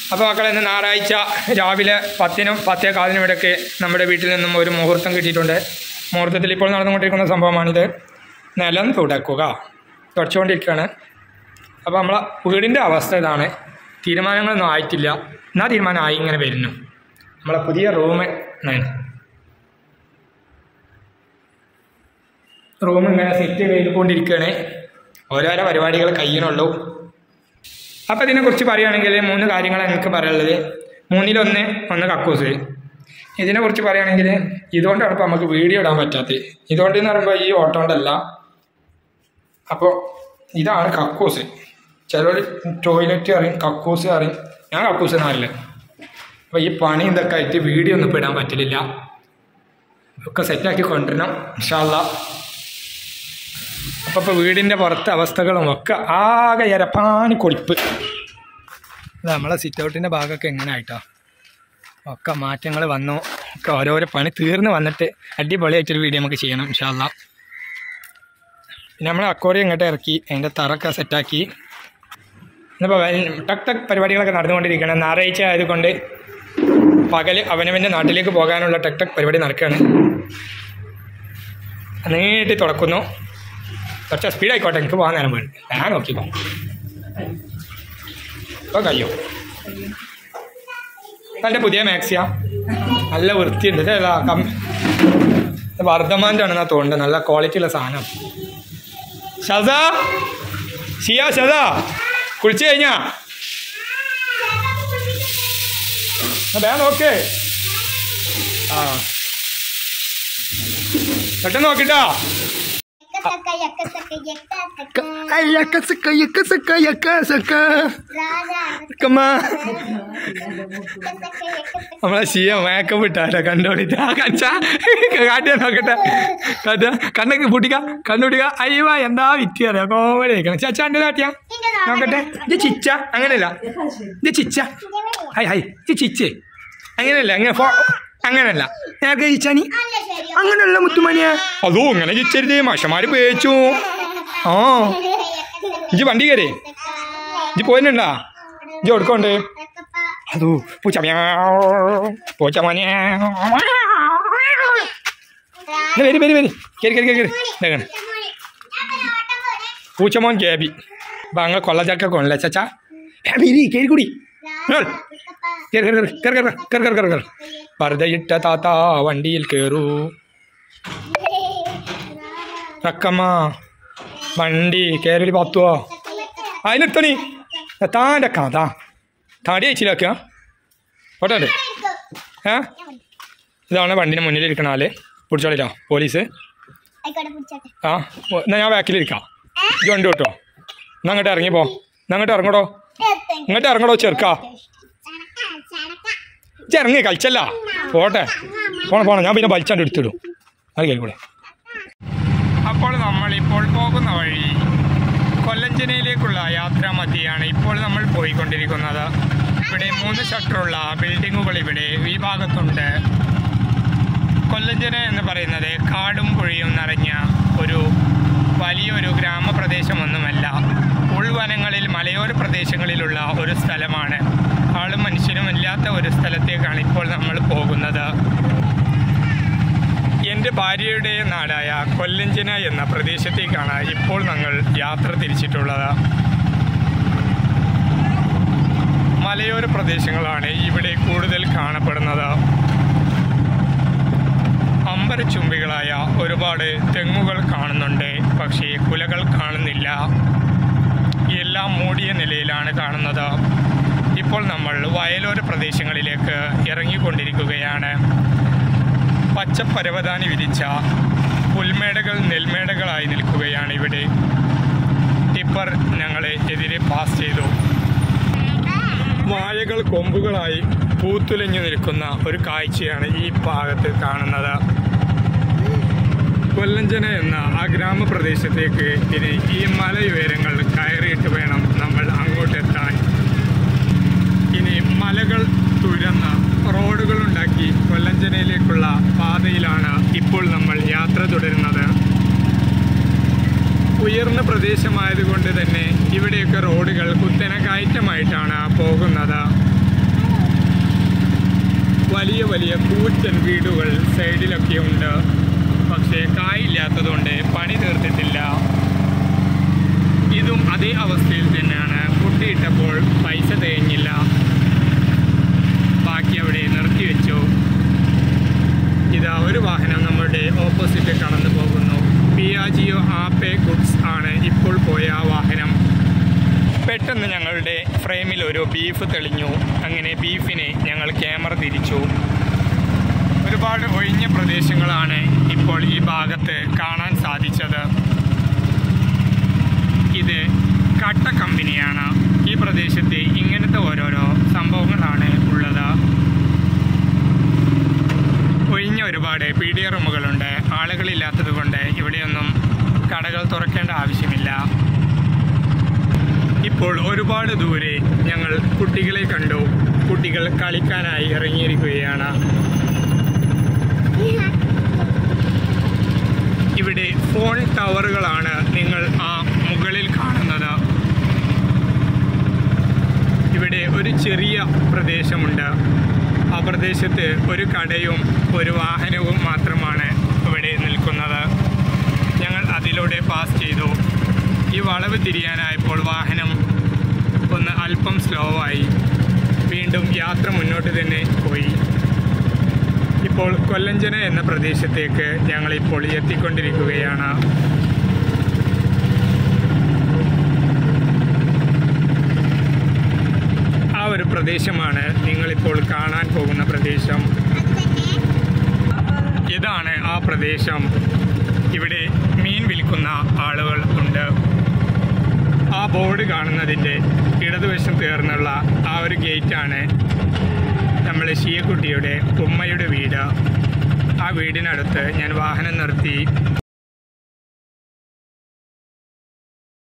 അപ്പോൾ മക്കളെ ഇന്ന് ഞായറാഴ്ച രാവിലെ പത്തിനും പത്തേ കാലിനും ഇടയ്ക്ക് നമ്മുടെ വീട്ടിൽ നിന്നും ഒരു മുഹൂർത്തം കിട്ടിയിട്ടുണ്ട് മുഹൂർത്തത്തിൽ ഇപ്പോൾ നടന്നുകൊണ്ടിരിക്കുന്ന സംഭവമാണിത് നിലം തുടക്കുക തുടച്ചുകൊണ്ടിരിക്കുകയാണ് അപ്പോൾ നമ്മളെ വീടിൻ്റെ അവസ്ഥ ഇതാണ് തീരുമാനങ്ങളൊന്നും ആയിട്ടില്ല എന്നാൽ തീരുമാനമായി ഇങ്ങനെ വരുന്നു നമ്മളെ പുതിയ റൂം റൂം ഇങ്ങനെ സെറ്റ് ചെയ്തുകൊണ്ടിരിക്കുകയാണ് ഓരോരോ പരിപാടികൾ കഴിയണുള്ളൂ അപ്പോൾ ഇതിനെക്കുറിച്ച് പറയുകയാണെങ്കിൽ മൂന്ന് കാര്യങ്ങളാണ് എനിക്ക് പറയാനുള്ളത് മൂന്നിലൊന്ന് ഒന്ന് കക്കൂസ് ഇതിനെക്കുറിച്ച് പറയുകയാണെങ്കിൽ ഇതുകൊണ്ടാണ് ഇപ്പോൾ നമുക്ക് വീഡിയോ ഇടാൻ പറ്റാത്തത് ഇതുകൊണ്ട് എന്ന് പറയുമ്പോൾ ഈ ഓട്ടോ കൊണ്ടല്ല അപ്പോൾ ഇതാണ് കക്കൂസ് ചിലർ ടോയ്ലറ്റ് അറിയും കക്കൂസ് അറിയും ഞാൻ കക്കൂസ് എന്നറിയില്ല അപ്പോൾ ഈ പണി ഇതൊക്കെ ആയിട്ട് വീഡിയോ ഒന്നും ഇപ്പോൾ ഇടാൻ പറ്റില്ല ഒക്കെ സെറ്റാക്കി കൊണ്ടുവരണം ഇൻഷാല്ല അപ്പോൾ ഇപ്പോൾ വീടിൻ്റെ പുറത്തെ അവസ്ഥകളും ഒക്കെ ആകെ ഇരപ്പാനി കൊളിപ്പ് ഇത് നമ്മളെ സിറ്റ് ഔട്ടിൻ്റെ ഭാഗമൊക്കെ എങ്ങനെ ആയിട്ടാ ഒക്കെ മാറ്റങ്ങൾ വന്നു ഒക്കെ ഓരോരോ പണി തീർന്ന് വന്നിട്ട് അടിപൊളിയായിട്ടൊരു വീഡിയോ നമുക്ക് ചെയ്യണം ഇൻഷാല്ല പിന്നെ നമ്മൾ അക്കോറിയം ഇങ്ങോട്ട് ഇറക്കി അതിൻ്റെ തറൊക്കെ സെറ്റാക്കി ഇന്നിപ്പോൾ ടക് ടക് പരിപാടികളൊക്കെ നടന്നുകൊണ്ടിരിക്കുകയാണ് ഞായറാഴ്ച ആയതുകൊണ്ട് പകൽ അവനവൻ്റെ നാട്ടിലേക്ക് പോകാനുള്ള ടക് ടക് പരിപാടി നടക്കുകയാണ് നീട്ടി തുറക്കുന്നു കുറച്ച് സ്പീഡായിക്കോട്ടെ എനിക്ക് പോകാൻ നേരം വേണം ഞാൻ നോക്കിക്കോ ഇപ്പോൾ കഴിയോ നല്ല പുതിയ മാക്സിയാ നല്ല വൃത്തിയുണ്ട് ഇത് ഏതാ കം വർദ്ധമാൻ്റെ ആണെന്നാ തോന്നുന്നത് നല്ല ക്വാളിറ്റി ഉള്ള സാധനം ഷസ ഷിയ ഷസ കുളിച്ചു കഴിഞ്ഞാ വേഗം നോക്കേ ആ പെട്ടെന്ന് നോക്കിട്ടാ നമ്മളെ ഷിയ മേക്കപ്പ് ഇട്ടാട്ടോ കണ്ടോളിട്ട് ആ കഞ്ച കാട്ടിയാ നോക്കട്ടെ കാട്ട കണ്ണൊക്കെ പൊട്ടിക്ക കണ്ണുപിടിക്ക അയ്യവ എന്താ വിറ്റി അറിയാം കോമഡി കഴിക്കണം ചാച്ചാ എൻ്റെ കാട്ടിയാ നോക്കട്ടെ ഇത് ചിച്ച അങ്ങനെയല്ല ഇത് ചിച്ച ഹൈ ഹൈ ഇത് ചിച്ച് അങ്ങനെയല്ല അങ്ങനെ ഫോ അങ്ങനെയല്ല നേരത്തെ ചിച്ചാനി അങ്ങനെയല്ല മുത്തുമണിയ അതോ ഇങ്ങനെ ചിച്ചരുത് മഷമാര് പേച്ചു ആ ഇജ്ജ് വണ്ടി കയറി ഇജ്ജ് പോയിട്ടുണ്ടാ ഇജ്ജ് കൊടുക്കോണ്ട് അതോ പൂച്ച പൂച്ച മോനെ വരി വരി വരി കയറി കയറി കയറി കയറി പൂച്ചമോൻ കേബി അപ്പം അങ്ങ് കൊള്ളച്ചക്ക കൊള്ളല ചച്ചാ വരി കയറി കൂടി കയറി കയറി കയറി കയറി കയറി കയറി കയറി കയറി വെറുതെ ഇട്ട താത്ത വണ്ടിയിൽ കയറൂ റക്കമ്മ വണ്ടി കയറി പത്തുവോ അതിനെത്തണി താൻ്റെ കഥ താടി അയച്ചിലാക്കുക ഓട്ടെ ഏ ഇതാണ് വണ്ടിൻ്റെ മുന്നിലിരിക്കണ ആള് പിടിച്ചോളിട്ടോ പോലീസ് ആ ഓ, എന്നാ ഞാൻ ബാക്കിലിരിക്കാം ഇജ്ജ് വണ്ടി കേട്ടോ എന്നാ അങ്ങോട്ട് ഇറങ്ങിപ്പോ എന്നാ അങ്ങോട്ട് ഇറങ്ങടോ ഇങ്ങോട്ട് ഇറങ്ങടോ ചെറുക്കാ ഇജ്ജ് ഇറങ്ങി കളിച്ചല്ല പോട്ടെ പോണം പോണം ഞാൻ പിന്നെ വലിച്ചാണ്ട് എടുത്തിടും അത് കേൾക്കൂടെ അപ്പോൾ നമ്മൾ ഇപ്പോൾ പോകുന്ന വഴി കൊല്ലഞ്ചനയിലേക്കുള്ള യാത്രാ മധ്യയാണ് ഇപ്പോൾ നമ്മൾ പോയിക്കൊണ്ടിരിക്കുന്നത് ഇവിടെ മൂന്ന് ഷട്ടറുള്ള ബിൽഡിങ്ങുകൾ ഇവിടെ ഈ ഭാഗത്തുണ്ട് കൊല്ലഞ്ചന എന്ന് പറയുന്നത് കാടും പുഴയും നിറഞ്ഞ ഒരു വലിയൊരു ഗ്രാമപ്രദേശമൊന്നുമല്ല ഉൾവനങ്ങളിൽ മലയോര പ്രദേശങ്ങളിലുള്ള ഒരു സ്ഥലമാണ് ആളും മനുഷ്യനും ഇല്ലാത്ത ഒരു സ്ഥലത്തേക്കാണ് ഇപ്പോൾ നമ്മൾ പോകുന്നത് എൻ്റെ ഭാര്യയുടെ നാടായ കൊല്ലഞ്ചന എന്ന പ്രദേശത്തേക്കാണ് ഇപ്പോൾ ഞങ്ങൾ യാത്ര തിരിച്ചിട്ടുള്ളത് മലയോര പ്രദേശങ്ങളാണ് ഇവിടെ കൂടുതൽ കാണപ്പെടുന്നത് അമ്പരച്ചുംബികളായ ഒരുപാട് തെങ്ങുകൾ കാണുന്നുണ്ട് പക്ഷേ കുലകൾ കാണുന്നില്ല എല്ലാം മൂടിയ നിലയിലാണ് കാണുന്നത് ഇപ്പോൾ നമ്മൾ വയലോര പ്രദേശങ്ങളിലേക്ക് ഇറങ്ങിക്കൊണ്ടിരിക്കുകയാണ് പച്ചപ്പരവതാനി വിരിച്ച പുൽമേടകൾ നെൽമേടകളായി നിൽക്കുകയാണ് ഇവിടെ ടിപ്പർ ഞങ്ങളെ എതിരെ പാസ് ചെയ്തു വാഴകൾ കൊമ്പുകളായി പൂത്തുലഞ്ഞു നിൽക്കുന്ന ഒരു കാഴ്ചയാണ് ഈ ഭാഗത്ത് കാണുന്നത് കൊല്ലഞ്ചന എന്ന ആ ഗ്രാമപ്രദേശത്തേക്ക് ഇനി ഈ മലയുയരങ്ങൾ കയറിയിട്ട് വേണം നമ്മൾ അങ്ങോട്ടെത്താൻ ഇനി മലകൾ തുരന്ന് റോഡുകളുണ്ടാക്കി കൊല്ലഞ്ചനയിലേക്കുള്ള പാതയിലാണ് ഇപ്പോൾ നമ്മൾ യാത്ര തുടരുന്നത് ഉയർന്ന പ്രദേശമായതുകൊണ്ട് തന്നെ ഇവിടെയൊക്കെ റോഡുകൾ കുത്തനെ കയറ്റമായിട്ടാണ് പോകുന്നത് വലിയ വലിയ കൂറ്റൻ വീടുകൾ സൈഡിലൊക്കെ ഉണ്ട് പക്ഷേ കായില്ലാത്തതുകൊണ്ട് പണി തീർത്തിട്ടില്ല ഇതും അതേ അവസ്ഥയിൽ തന്നെയാണ് പൊട്ടിയിട്ടപ്പോൾ പൈസ തികഞ്ഞില്ല ബാക്കി അവിടെ നിർത്തിവെച്ചു ഇതാ ഒരു വാഹനം നമ്മുടെ ഓപ്പോസിറ്റ് കടന്നു പോകുന്നു പിയാജിയോ ആപ്പെ ഗുഡ്സ് ആണ് ഇപ്പോൾ പോയ ആ വാഹനം പെട്ടെന്ന് ഞങ്ങളുടെ ഫ്രെയിമിൽ ഒരു ബീഫ് തെളിഞ്ഞു അങ്ങനെ ബീഫിനെ ഞങ്ങൾ ക്യാമറ തിരിച്ചു ഒരുപാട് ഒഴിഞ്ഞ പ്രദേശങ്ങളാണ് ഇപ്പോൾ ഈ ഭാഗത്ത് കാണാൻ സാധിച്ചത് ഇത് കട്ട കമ്പനിയാണ് ഈ പ്രദേശത്ത് ഇങ്ങനത്തെ ഓരോരോ സംഭവങ്ങളാണ് ഉള്ളത് ഒഴിഞ്ഞ ഒരുപാട് പി ഡി റൂമുകളുണ്ട് ആളുകളില്ലാത്തത് കൊണ്ട് ഇവിടെയൊന്നും കടകൾ തുറക്കേണ്ട ആവശ്യമില്ല ഇപ്പോൾ ഒരുപാട് ദൂരെ ഞങ്ങൾ കുട്ടികളെ കണ്ടു കുട്ടികൾ കളിക്കാനായി ഇറങ്ങിയിരിക്കുകയാണ് ഇവിടെ ഫോൺ ടവറുകളാണ് നിങ്ങൾ ആ മുകളിൽ കാണുന്നത് ഇവിടെ ഒരു ചെറിയ പ്രദേശമുണ്ട് ആ പ്രദേശത്ത് ഒരു കടയും ഒരു വാഹനവും മാത്രമാണ് ഇവിടെ നിൽക്കുന്നത് ഞങ്ങൾ അതിലൂടെ പാസ് ചെയ്തു ഈ വളവ് തിരിയാനായപ്പോൾ വാഹനം ഒന്ന് അല്പം സ്ലോ ആയി വീണ്ടും യാത്ര മുന്നോട്ട് തന്നെ പോയി ഇപ്പോൾ കൊല്ലഞ്ചന എന്ന പ്രദേശത്തേക്ക് ഞങ്ങളിപ്പോൾ എത്തിക്കൊണ്ടിരിക്കുകയാണ് ആ ഒരു പ്രദേശമാണ് നിങ്ങളിപ്പോൾ കാണാൻ പോകുന്ന പ്രദേശം ഇതാണ് ആ പ്രദേശം ഇവിടെ മീൻ വിൽക്കുന്ന ആളുകൾ ഉണ്ട് ആ ബോർഡ് കാണുന്നതിൻ്റെ ഇടതുവശം തീർന്നുള്ള ആ ഒരു ഗേറ്റാണ് നമ്മളെ ഷിയക്കുട്ടിയുടെ ഉമ്മയുടെ വീട് ആ വീടിനടുത്ത് ഞാൻ വാഹനം നിർത്തി